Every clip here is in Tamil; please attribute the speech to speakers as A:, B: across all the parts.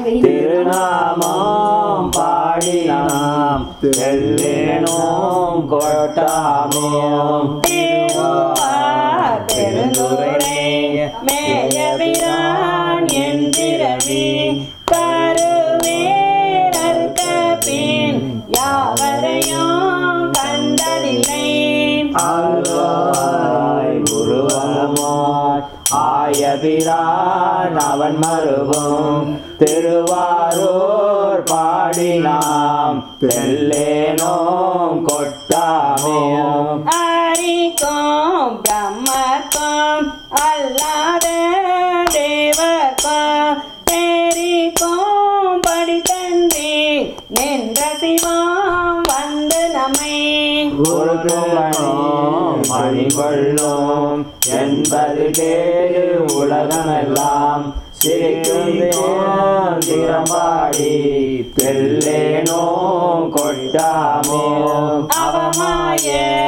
A: திருநாமம் பாடினாம் தெல்லேனோம் கொட்டாமோம்
B: திருவார் பெருந்துரை மேயபிரான் என்றிரவி கருவேரற்க பின் யாவரையும் கண்டதில்லை
A: ஆழ்வாய் உருவமாய் ஆயபிரான் அவன் மருவும் திருவாரூர் பாடினாம் தெல்லேனோம் கொட்டாமோம்
B: அரிக்கும் பிரம்மக்கும் அல்லாத தேவர்க்கும் தெரிக்கும் படித்தன்றி நின்ற சிவம் வந்து நம்மை
A: உருக்குமணோம் மணிகொள்ளும் என்பது கேடு உலகமெல்லாம் சிரிக்கும் திறம்பாடி தெல்லேனோ கொட்டாமோ
B: அவமாய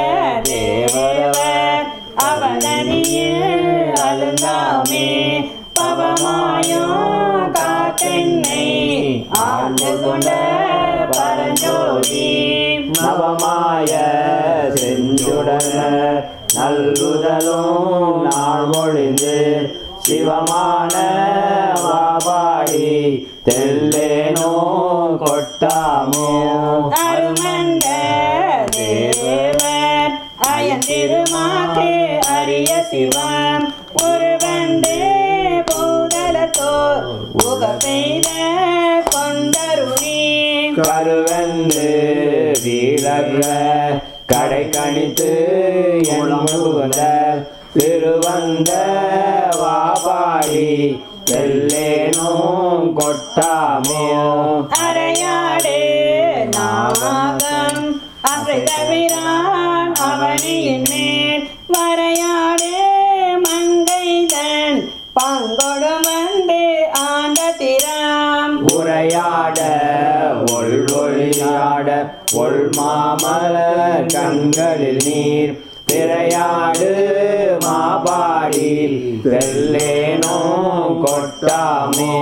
B: தேவர் அவதனியில் அழுந்தாமே பவமாயும் காத்தென்னை ஆண்டு கொண்ட பரஞ்சோதி
A: நவமாய செஞ்சுடன நல்குதலும் நாள் ஒழிந்து சிவமான வாபாடி தெல்லேனோ கொட்டாமோ
B: அருமந்த தேவர் அயன் திருமாக்கு அரிய சிவம் ஒருவந்து பூதலத்தோர் உக பெய்த கொண்டருளி
A: கருவந்து வீரர்க கடை கணித்து எண்ணுவத திருவந்த வாபாடி தெல்லேனோ கொட்டாமோ
B: அரையாடு நாகம் அசைதவிரான் அவனியின் மேல் வரையாடு மங்கைதன் பங்கொடு வந்து ஆண்ட திறம்
A: உரையாட ஒள்வொழியாட ஒள்மாமல கண்களில் நீர் திரையாடு மாபாடி தெல்லேனோ கொட்டாமோ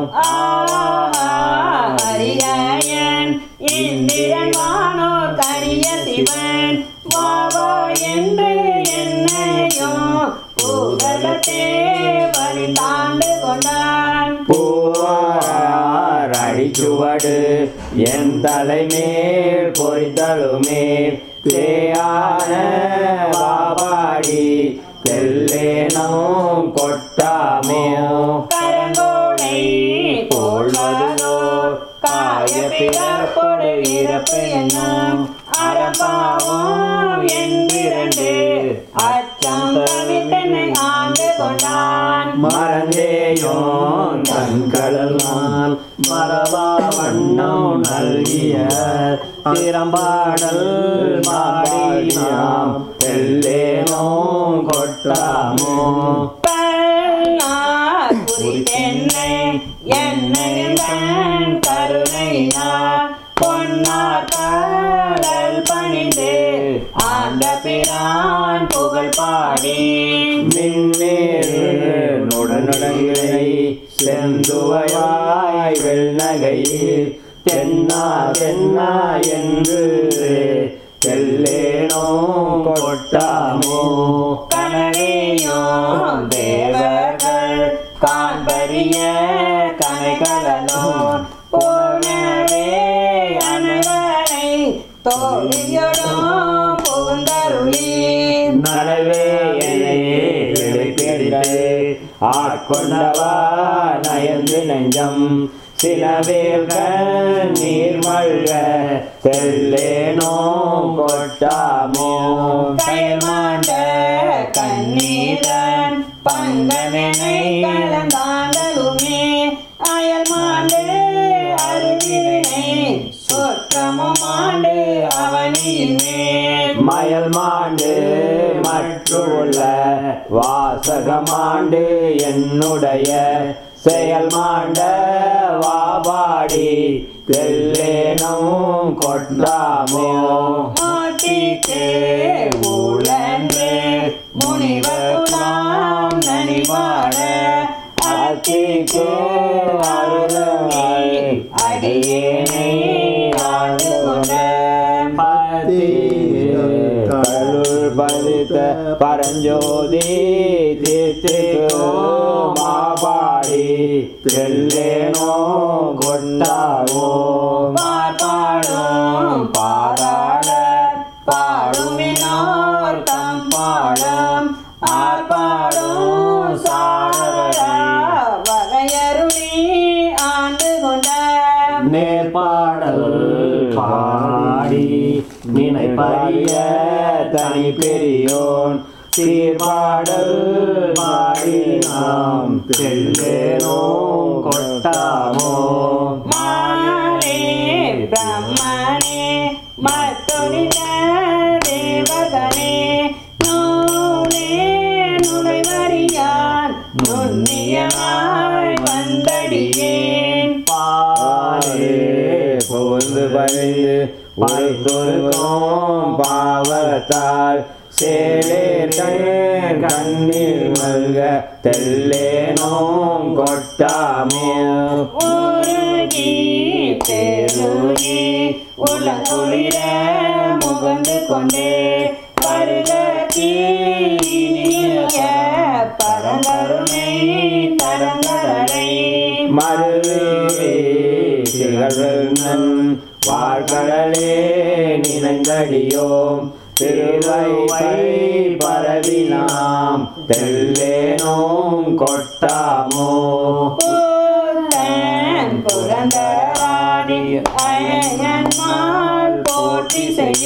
B: அரியன் இந்திரன் வானோர் கரிய சிவன் வாவா என்று என்னையும் பூதலத்தே வழி தாண்டு கொண்டான்
A: பூவார் அடிச்சுவடு என் தலைமேல் பொறித்தலுமே தேயான வாபாடி தெல்லேனோ கொட்டாமோ
B: கரங்கோடை போல்வதோ காய பிறப்பொடு இறப்பு என்னும் அறப்பாவும் என்றிரண்டு அச்சம் தவித்தனை ஆண்டு கொண்டான்
A: மறந்தேயோன் கண்களெல்லாம் மறவா வண்ணம் நல்கிய திறம்பாடல் மாடினாம் தெல்லேனோ கொட்டாமோ
B: பல்லார் குறித்தென்னை என்னையின் தன் கருணையினார் பொன்னார் காதல் பணிந்து ஆண்ட பிரான் புகழ் பாடி
A: மின்னேறு நுடனுடங்களை செந்துவையாய் வெள்நகையில் தென்னா தென்னா என்று தெல்லேனோ கொட்டாமோ
B: கனவேயும் தேவர்கள் காண்பரிய கனைகளனோர் போனவே அனைவரை தோழியோடும் புகுந்தருளி
A: நலவே என்னை வெளிப்பெடுத்து ஆட்கொண்டவா நயந்து நெஞ்சம் சிலவேல் நீர் மல்க தெல்லேனோ கொட்டாமோ
B: கயல்மாண்ட கண்ணீரன் பங்கனனை கலந்தாங்களுமே அயல் மாண்டு அருவினை சொற்றமும் ஆண்டு அவனியின் மேல்
A: மயல் மாண்டு மற்றுள்ள வாசகமாண்டு என்னுடைய செயல் மாண்ட வாபாடி தெல்லேனும் கொட்டாமோ
B: மூர்த்திக்கு ஊழன்று முனிவகுலாம் நனிவாட
A: பத்திக்கு அருளாய்
B: அடியேனை ஆண்டு கொண்ட
A: கருள் பதித்த பரஞ்சோதி தீர்த்திக்கோ மாபாடி செல்லேனோ கொண்டாவோ
B: பாடும் பாராட பாடுமினார் தம் பாடம் ஆர்ப்பாடும் சாடவட வகையருளி ஆண்டு கொண்ட
A: நேர்பாடல் பாடி நினைப்பறிய தனி பெரியோன் சீர்பாடல் பாடி நாம் செல்லேனோ கொட்டாமோ
B: மாலே பிரம்மணே மத்தொழிந்த தேவகனே நூலே நுழைவறியான் நுண்ணியமாய் வந்தடியேன்
A: பாலே புகுந்து பறிந்து பழுத்தொருக்கும் பாவத்தால் சேலேர்கள் கண்ணீர் மல்க தெல்லேனோம் கொட்டாமோ
B: உருகி பெருகி உலகுளிர முகந்து கொண்டே பருகி இனிய பரங்கருணை தரங்கடலை
A: மருவே திகழ்வன் வாழ்கடலே நினைந்தடியோம் திருவை பரவினாம் தெல்லேனோம் கொட்டாமோ
B: புத்தன் புரந்தராணி அயன்மாள் போற்றி செய்ய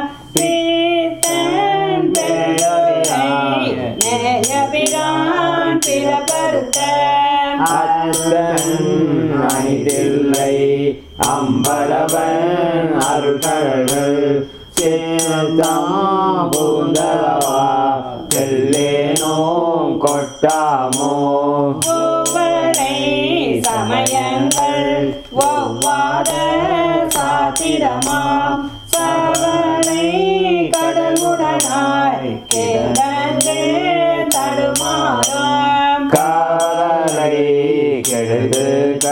B: பிரீத்தன் பெருமை நேயபிரான் பிறப்பருத்த
A: அத்தன் அணிதில்லை அம்பலவன் அருள்கள் சேத்தாம் பூந்தவா தெல்லேனோம் கொட்டாமோ
B: ஒவ்வொரை சமயங்கள் ஒவ்வாத சாத்திரமாம் சவரை கடலுடனாய் கிடந்து தடுமாறும்
A: காலை கெழுது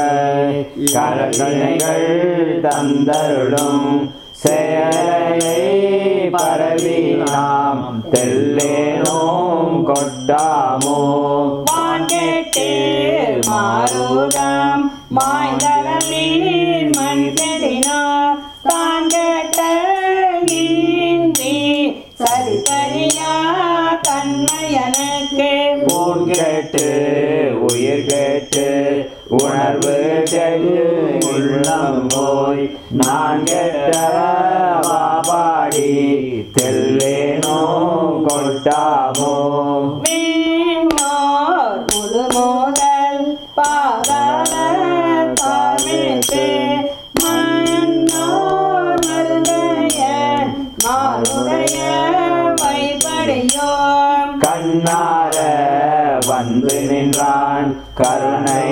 A: கரகணைகள் தந்தருளும் செயலை பரவி நாம் தெல்லேனோம் கொட்டாமோ
B: வான்கெட்டு மாறுடம் மாய்ந்தளீர் மண் கெடினோ தான் கெட்ட இன்றி சரிபரியா கண்மையனுக்கு
A: ஊன் கேட்டு உயிர் கேட்டு உணர்வு கேட்டு உள்ளம் போய் நான் கேட்ட பாடி தெல்லேனோ கொட்டாமோ
B: விண்ணோர் முழுமுதல் பாதாள பார்வைத்து மன்னோர் மருதைய மாருடைய வைப்படையோம்
A: கண்ணார வந்து நின்றான் கருணை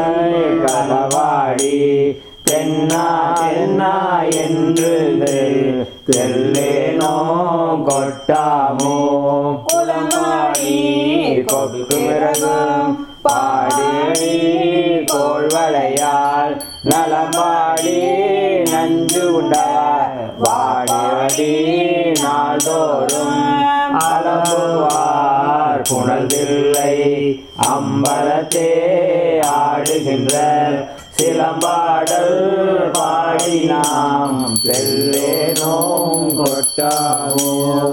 A: களவாடி தென்னா தென்னா என்று தெல்லேனோ கொட்டாமோ
B: குளமாடி
A: கொக்குமிறகும் பாடி கோள்வளையால் நலம்பாடி நஞ்சு உண்டார் வாடி நாள்தோறும் அளவுவார் புனல்தில்லை அம்பலத்தே ஆடுகின்ற சிலம்பாடல் பாடி நாம் செல்லேனோம் கொட்டாமோ